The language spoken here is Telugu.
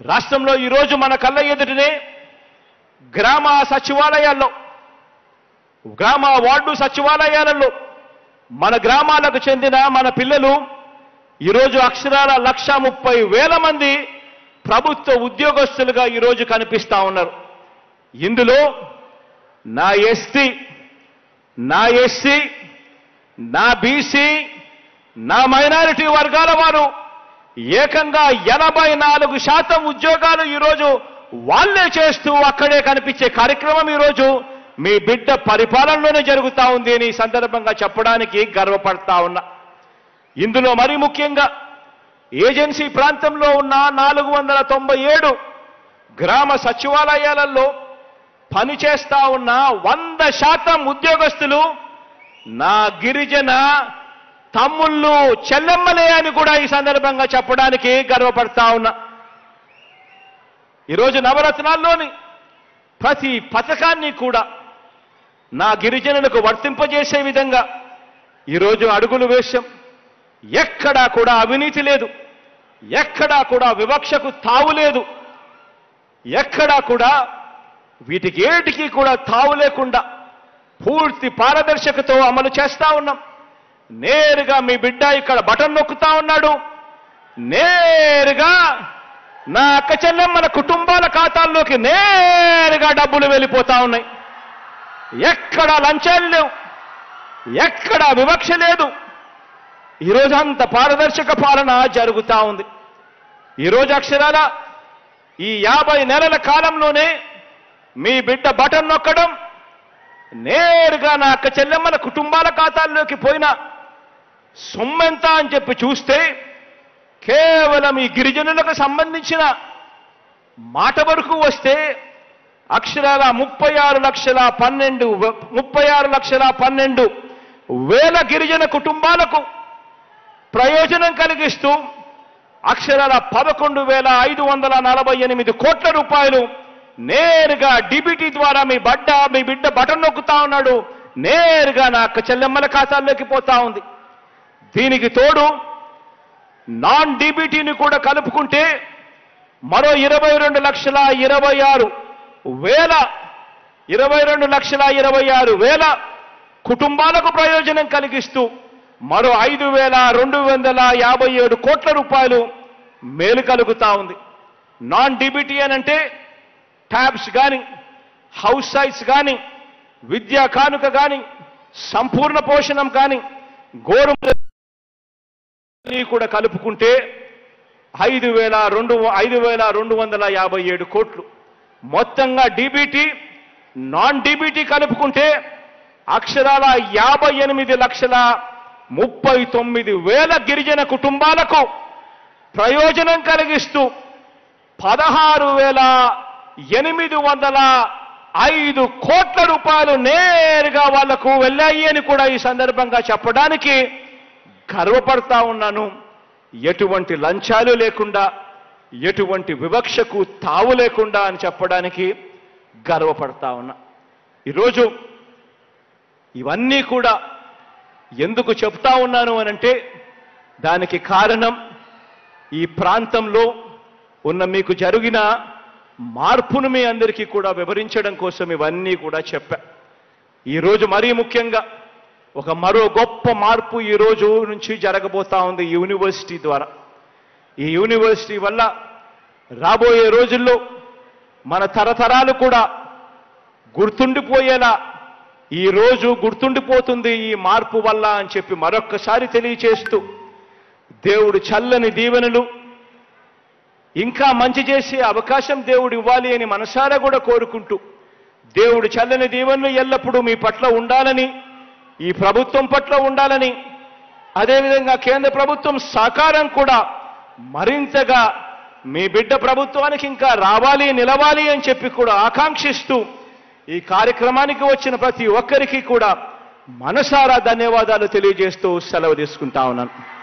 రాష్ట్రంలో ఈరోజు మన కళ్ళ ఎదుటనే గ్రామ సచివాలయాల్లో గ్రామ వార్డు సచివాలయాలలో మన గ్రామాలకు చెందిన మన పిల్లలు ఈరోజు అక్షరాల లక్ష ముప్పై వేల మంది ప్రభుత్వ ఉద్యోగస్తులుగా ఈరోజు కనిపిస్తా ఉన్నారు ఇందులో నా ఎస్టీ నా ఎస్సీ నా బీసీ నా మైనారిటీ వర్గాల వారు ఏకంగా ఎనభై నాలుగు శాతం ఉద్యోగాలు ఈరోజు వాళ్ళే చేస్తూ అక్కడే కనిపించే కార్యక్రమం ఈరోజు మీ బిడ్డ పరిపాలనలోనే జరుగుతా ఉంది అని ఈ సందర్భంగా చెప్పడానికి గర్వపడతా ఉన్నా ఇందులో మరీ ముఖ్యంగా ఏజెన్సీ ప్రాంతంలో ఉన్న నాలుగు వందల తొంభై ఏడు గ్రామ సచివాలయాలలో పనిచేస్తా ఉన్న వంద శాతం ఉద్యోగస్తులు నా గిరిజన తమ్ముళ్ళు చెల్లెమ్మలే అని కూడా ఈ సందర్భంగా చెప్పడానికి గర్వపడతా ఉన్నా ఈరోజు నవరత్నాల్లోని ప్రతి పథకాన్ని కూడా నా గిరిజనులకు వర్తింపజేసే విధంగా ఈరోజు అడుగులు వేశాం ఎక్కడా కూడా అవినీతి లేదు ఎక్కడా కూడా వివక్షకు తావు లేదు ఎక్కడా కూడా వీటికి ఏటికి కూడా తావు లేకుండా పూర్తి పారదర్శకతో అమలు చేస్తా ఉన్నాం నేరుగా మీ బిడ్డ ఇక్కడ బటన్ నొక్కుతా ఉన్నాడు నేరుగా నా అక్క చెల్లెమ్మల కుటుంబాల ఖాతాల్లోకి నేరుగా డబ్బులు వెళ్ళిపోతా ఉన్నాయి ఎక్కడ లంచాలు లేవు ఎక్కడ వివక్ష లేదు ఈరోజు అంత పారదర్శక పాలన జరుగుతా ఉంది ఈరోజు అక్షరాల ఈ యాభై నెలల కాలంలోనే మీ బిడ్డ బటన్ నొక్కడం నేరుగా నా అక్క చెల్లెమ్మల కుటుంబాల ఖాతాల్లోకి పోయిన సొమ్మెంత అని చెప్పి చూస్తే కేవలం ఈ గిరిజనులకు సంబంధించిన మాట వరకు వస్తే అక్షరాల ముప్పై ఆరు లక్షల పన్నెండు వ- ముప్పై ఆరు లక్షల పన్నెండు వేల గిరిజన కుటుంబాలకు ప్రయోజనం కలిగిస్తూ అక్షరాల పదకొండు వేల ఐదు వందల నలభై ఎనిమిది కోట్ల రూపాయలు నేరుగా డిబిటీ ద్వారా మీ బడ్డ మీ బిడ్డ బటన్ నొక్కుతా ఉన్నాడు నేరుగా నా అక్క చెల్లెమ్మల ఖాతాల్లోకి పోతా ఉంది దీనికి తోడు నాన్ డిబిటీని కూడా కలుపుకుంటే మరో ఇరవై రెండు లక్షల ఇరవై ఆరు వేల ఇరవై రెండు లక్షల ఇరవై ఆరు వేల కుటుంబాలకు ప్రయోజనం కలిగిస్తూ మరో ఐదు వేల రెండు వందల యాభై ఏడు కోట్ల రూపాయలు మేలు కలుగుతా ఉంది నాన్ డిబిటీ అని అంటే ట్యాబ్స్ కానీ హౌస్ సైట్స్ కానీ విద్యా కానుక కానీ సంపూర్ణ పోషణం కానీ గోరు అన్నీ కూడా కలుపుకుంటే ఐదు వేల రెండు ఐదు వేల రెండు వందల యాభై ఏడు కోట్లు మొత్తంగా డీబీటీ నాన్ డీబీటీ కలుపుకుంటే అక్షరాల యాభై ఎనిమిది లక్షల ముప్పై తొమ్మిది వేల గిరిజన కుటుంబాలకు ప్రయోజనం కలిగిస్తూ పదహారు వేల ఎనిమిది వందల ఐదు కోట్ల రూపాయలు నేరుగా వాళ్లకు వెళ్ళాయి అని కూడా ఈ సందర్భంగా చెప్పడానికి గర్వపడతా ఉన్నాను ఎటువంటి లంచాలు లేకుండా ఎటువంటి వివక్షకు తావు లేకుండా అని చెప్పడానికి గర్వపడతా ఉన్నా ఈరోజు ఇవన్నీ కూడా ఎందుకు చెప్తా ఉన్నాను అనంటే దానికి కారణం ఈ ప్రాంతంలో ఉన్న మీకు జరిగిన మార్పును మీ అందరికీ కూడా వివరించడం కోసం ఇవన్నీ కూడా చెప్పా ఈరోజు మరీ ముఖ్యంగా ఒక మరో గొప్ప మార్పు ఈ రోజు నుంచి జరగబోతా ఉంది ఈ యూనివర్సిటీ ద్వారా ఈ యూనివర్సిటీ వల్ల రాబోయే రోజుల్లో మన తరతరాలు కూడా గుర్తుండిపోయేలా ఈ రోజు గుర్తుండిపోతుంది ఈ మార్పు వల్ల అని చెప్పి మరొక్కసారి తెలియచేస్తూ దేవుడు చల్లని దీవెనలు ఇంకా మంచి చేసే అవకాశం దేవుడు ఇవ్వాలి అని మనసారా కూడా కోరుకుంటూ దేవుడు చల్లని దీవెనలు ఎల్లప్పుడూ మీ పట్ల ఉండాలని ఈ ప్రభుత్వం పట్ల ఉండాలని అదేవిధంగా కేంద్ర ప్రభుత్వం సహకారం కూడా మరింతగా మీ బిడ్డ ప్రభుత్వానికి ఇంకా రావాలి నిలవాలి అని చెప్పి కూడా ఆకాంక్షిస్తూ ఈ కార్యక్రమానికి వచ్చిన ప్రతి ఒక్కరికి కూడా మనసారా ధన్యవాదాలు తెలియజేస్తూ సెలవు తీసుకుంటా ఉన్నాను